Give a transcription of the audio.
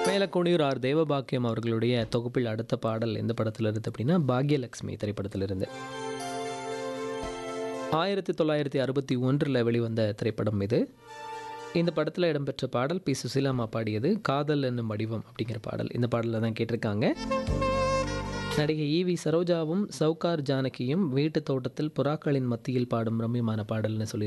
மேலக்கோணியூர் R தேவபாக்கியம் அவர்களுடைய தொகுப்பில் அடுத்த பாடல் எந்த படத்தில் இருந்து அப்படின்னா பாக்யலட்சுமி திரைப்படத்திலிருந்து ஆயிரத்தி தொள்ளாயிரத்தி அறுபத்தி ஒன்றில் வெளிவந்த திரைப்படம் இது இந்த படத்தில் இடம்பெற்ற பாடல் பி சுசிலாமா பாடியது காதல் என்னும் வடிவம் அப்படிங்கிற பாடல் இந்த பாடலில் தான் கேட்டிருக்காங்க நடிகை ஈவி சரோஜாவும் சவுகார் ஜானகியும் வீட்டு தோட்டத்தில் புறாக்களின் மத்தியில் பாடும் ரம்யமான பாடல்னு சொல்லி